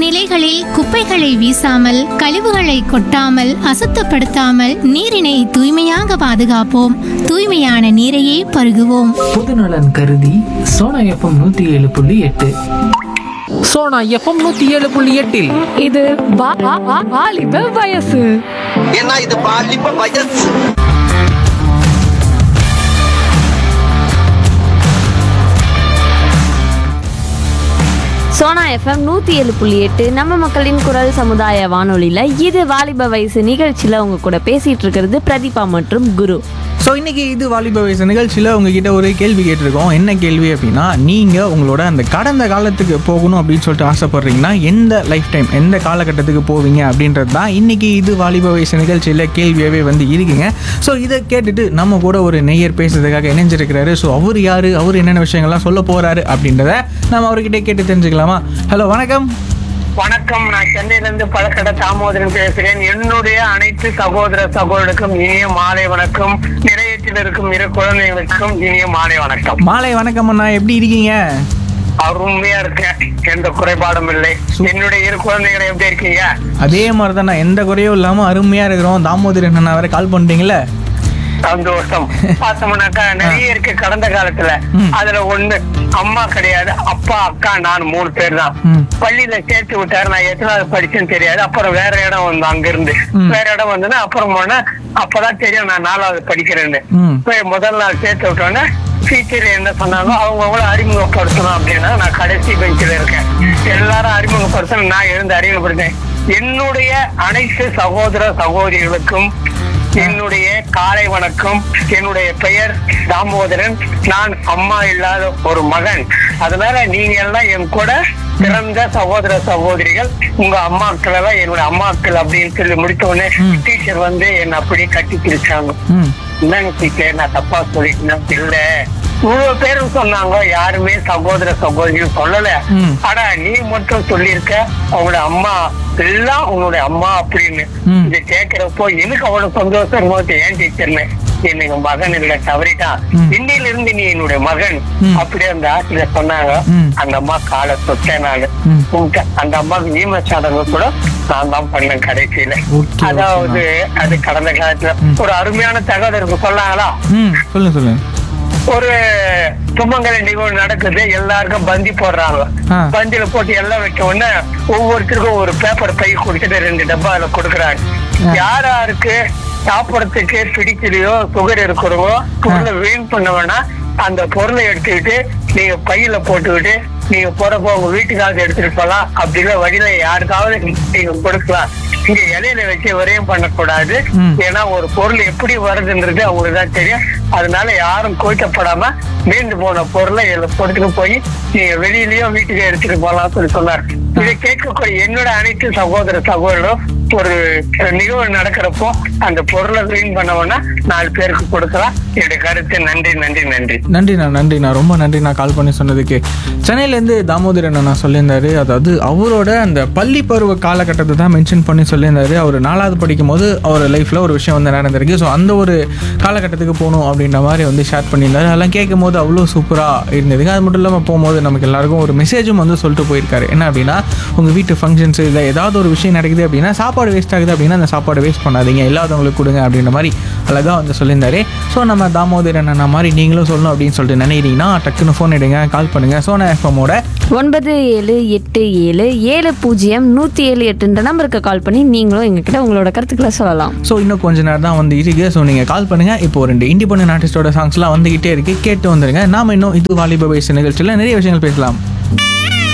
நிலைகளில் குப்பைகளை வீசாமல் கழிவுகளை கொட்டாமல் அசுத்தப்படுத்தாமல் நீரினை தூய்மையாக பாதுகாப்போம் தூய்மையான நீரையே பருகுவோம் பொதுநலன் கருதி சோனா எஃப்எம் நூத்தி ஏழு புள்ளி எட்டு சோனா எஃப்எம் நூத்தி ஏழு புள்ளி எட்டில் இது வா- வா- வா- வாலிப வயசு ஏன்னா இது பாலிப்ப வயசு சோனா எஃப்எம் நூற்றி ஏழு புள்ளி எட்டு நம்ம மக்களின் குரல் சமுதாய வானொலியில் இது வாலிப வயசு நிகழ்ச்சியில் உங்க கூட பேசிட்டு இருக்கிறது பிரதீபா மற்றும் குரு ஸோ இன்னைக்கு இது வாலிப வயசு நிகழ்ச்சியில் உங்ககிட்ட ஒரு கேள்வி கேட்டிருக்கோம் என்ன கேள்வி அப்படின்னா நீங்கள் உங்களோட அந்த கடந்த காலத்துக்கு போகணும் அப்படின்னு சொல்லிட்டு ஆசைப்படுறீங்கன்னா எந்த லைஃப் டைம் எந்த காலகட்டத்துக்கு போவீங்க அப்படின்றது தான் இன்னைக்கு இது வாலிப வயசு நிகழ்ச்சியில் கேள்வியாகவே வந்து இருக்குங்க ஸோ இதை கேட்டுட்டு நம்ம கூட ஒரு நெய்யர் பேசுறதுக்காக இணைஞ்சிருக்கிறாரு ஸோ அவர் யார் அவர் என்னென்ன விஷயங்கள்லாம் சொல்ல போகிறாரு அப்படின்றத நம்ம அவர்கிட்ட கேட்டு தெரிஞ்சுக்கலாமா ஹலோ வணக்கம் வணக்கம் நான் சென்னையில இருந்து பழக்கடை தாமோதரன் பேசுகிறேன் என்னுடைய அனைத்து சகோதர சகோதரருக்கும் இனிய மாலை வணக்கம் நிறையத்தில் இருக்கும் இரு குழந்தைகளுக்கும் இனிய மாலை வணக்கம் மாலை வணக்கம் அண்ணா எப்படி இருக்கீங்க அருமையா இருக்கேன் எந்த குறைபாடும் இல்லை என்னுடைய இரு குழந்தைகளை எப்படி இருக்கீங்க அதே மாதிரி தான் நான் எந்த குறையும் இல்லாமல் அருமையாக இருக்கிறோம் தாமோதரன் அண்ணா வேற கால் பண்ணிட்டீங்களே சந்தோஷம் பார்த்தோம்னாக்கா நிறைய இருக்கு கடந்த காலத்துல ம். அதுல ஒண்ணு அம்மா கிடையாது அப்பா அக்கா நான் மூணு பேர் தான் ம். பள்ளியில சேர்த்து விட்டாரு நான் எத்தனாவது படிச்சேன்னு தெரியாது அப்புறம் வேற இடம் வந்து அங்க இருந்து ம். வேற இடம் வந்தோன்னா அப்புறம் போனா அப்பதான் தெரியும் நான் நாலாவது படிக்கிறேன்னு ம். போய் முதல் நாள் சேர்த்து விட்டோன்னே டீச்சர் என்ன சொன்னாங்க அவங்க அவங்கள அறிமுகப்படுத்தணும் அப்படின்னா நான் கடைசி பெஞ்சில் இருக்கேன் எல்லாரும் அறிமுகப்படுத்தணும் நான் எழுந்து அறிமுகப்படுத்தேன் என்னுடைய அனைத்து சகோதர சகோதரிகளுக்கும் என்னுடைய காலை வணக்கம் என்னுடைய பெயர் தாமோதரன் நான் அம்மா இல்லாத ஒரு மகன் அதனால நீங்க எல்லாம் என் கூட பிறந்த சகோதர சகோதரிகள் உங்க அம்மாக்கள் எல்லாம் என்னோட அம்மாக்கள் அப்படின்னு சொல்லி முடித்த உடனே டீச்சர் வந்து என்ன அப்படியே கட்டி பிடிச்சாங்க ம் என்னங்க டீச்சர் நான் தப்பா சொல்லிட்டேன் இல்ல இவ்வளவு பேரும் சொன்னாங்க யாருமே சகோதர சகோதரியும் சொல்லல ம். ஆனா நீ மட்டும் சொல்லியிருக்க அவங்களோட அம்மா எல்லாம் உன்னோட அம்மா அப்படின்னு ம். இதை கேட்கிறப்போ எனக்கு அவ்வளவு சந்தோஷம் இருந்தது ஏன் டீச்சர்னு என்னங்க மகன் இல்ல தவறிட்டான் ம். இன்னில இருந்து நீ என்னுடைய மகன் ம். அப்படியே அந்த ஆசிரியர் சொன்னாங்க ம். அந்த அம்மா காலை தொட்டேன் நானு ம். கும்பிட்டேன். அந்த அம்மாவுக்கு ஈம சடங்கு கூட நான் தான் பண்ணேன் கடைசியில Okay, அதாவது அது கடந்த காலத்துல ஒரு அருமையான தகவல் இருக்கு சொன்னாங்களா ம் சொல்லுங்க சொல்லுங்க ஒரு தும்மங்கல நிகழ்வு நடக்குது எல்லாருக்கும் பந்தி போடுறாங்க ஆ. பந்தியில போட்டு எல்லாம் வைக்க உடனே ஒவ்வொருத்தருக்கும் ஒரு பேப்பர் பை கொடுத்துட்டு ரெண்டு டப்பா அதுல கொடுக்குறாங்க யார் யாருக்கு சாப்பிடறதுக்கு பிடிக்கலையோ சுகர் இருக்கிறவோ பொருளை வீண் பண்ண வேணா அந்த பொருளை எடுத்துக்கிட்டு நீங்க பையில போட்டுக்கிட்டு நீங்க போறப்போ உங்க வீட்டுக்காவது எடுத்துட்டு போலாம் அப்படி இல்ல வழியில யாருக்காவது நீங்க கொடுக்கலாம் இங்க இலையில வச்சு விரயம் பண்ணக்கூடாது ம். ஏன்னா ஒரு பொருள் எப்படி வருதுன்றது அவங்களுக்கு தான் தெரியும் அதனால யாரும் கோய்க்கப்படாம மீண்டு போன பொருளை இதுல போட்டுட்டு போய் நீங்க வெளியிலயும் வீட்டுக்கு எடுத்துட்டு போலாம் சொல்லி சொன்னார் இதை கேட்கக்கூடிய என்னோட அனைத்து சகோதர சகோதரரும் ஒரு நிகழ்வு நடக்கிறப்போ அந்த பொருளை கிளீன் பண்ணவொன்னா நாலு பேருக்கு கொடுக்கலாம் என்னுடைய கருத்து நன்றி நன்றி நன்றி நன்றிண்ணா நன்றிண்ணா ரொம்ப நன்றிண்ணா கால் பண்ணி சொன்னதுக்கு சென்னையிலேருந்து தாமோதரன் அண்ணா சொல்லியிருந்தாரு அதாவது அவரோட அந்த பள்ளி பருவ காலகட்டத்தை தான் மென்ஷன் பண்ணி சொல்லியிருந்தாரு அவர் நாலாவது படிக்கும் போது அவர் லைஃப்பில் ஒரு விஷயம் வந்து நடந்திருக்கு ஸோ அந்த ஒரு காலகட்டத்துக்கு போகணும் அப்படின்ற மாதிரி வந்து ஷேர் பண்ணியிருந்தாரு அதெல்லாம் கேட்கும் போது அவ்வளோ சூப்பராக இருந்ததுங்க அது மட்டும் இல்லாமல் போகும்போது நமக்கு எல்லாருக்கும் ஒரு மெசேஜும் வந்து சொல்லிட்டு போயிருக்காரு என்ன அப்படின்னா உங்கள் வீட்டு ஃபங்க்ஷன்ஸ் இல்லை ஏதாவது ஒரு விஷயம் நடக்குது அப்படின்னா சாப்பாடு வேஸ்ட் ஆகுது அப்படின்னா அந்த சாப்பாடு வேஸ்ட் பண்ணாதீங்க இல்லாதவங்களுக்கு கொடுங்க அப்படின்ற மாதிரி அழகாக வந்து சொல்லியிருந்தாரு ஸோ நம்ம தாமோதரன் அண்ணா மாதிரி நீங்களும் சொல்லணும் அப்படின்னு சொல்லிட்டு நினைக்கிறீங்கன்னா டக்குன்னு ஃபோன் எடுங்க கால் பண்ணுங்கள் சோனா எஃப்எம்மோட ஒன்பது ஏழு எட்டு ஏழு ஏழு பூஜ்ஜியம் நூற்றி ஏழு எட்டுன்ற நம்பருக்கு கால் பண்ணி நீங்களும் எங்ககிட்ட உங்களோட கருத்துக்களை சொல்லலாம் ஸோ இன்னும் கொஞ்ச நேரம் தான் வந்து இருக்கு ஸோ நீங்கள் கால் பண்ணுங்கள் இப்போ ரெண்டு இண்டிபெண்டன்ட் ஆர்டிஸ்டோட சாங்ஸ்லாம் வந்துகிட்டே இருக்கு கேட்டு வந்துருங்க நாம இன்னும் இது வாலிப வயசு நிகழ்ச்சியில் நிறைய விஷயங்கள் பேசலாம்